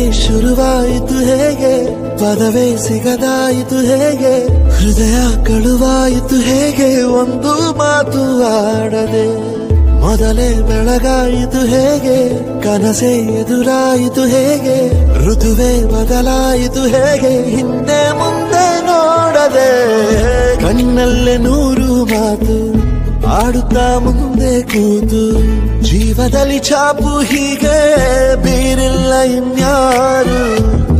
ಶುರುವಾಯಿತು ಹೇಗೆ ಪದವೇ ಸಿಗದಾಯಿತು ಹೇಗೆ ಹೃದಯ ಕಳುವಾಯಿತು ಹೇಗೆ ಒಂದು ಮಾತು ಆಡದೆ ಮೊದಲೇ ಬೆಳಗಾಯಿತು ಹೇಗೆ ಕನಸೇ ಎದುರಾಯಿತು ಹೇಗೆ ಋತುವೇ ಬದಲಾಯಿತು ಹೇಗೆ ಹಿಂದೆ ಮುಂದೆ ನೋಡದೆ ಕಣ್ಣಲ್ಲೇ ನೂರು ಮಾತು ಆಡುತ್ತಾ ಮುಂದೆ ಕೂತು ಜೀವದಲ್ಲಿ ಚಾಪು ಹೀಗೆ ಬೀರಿಲ್ಲ ಇನ್ಯಾರು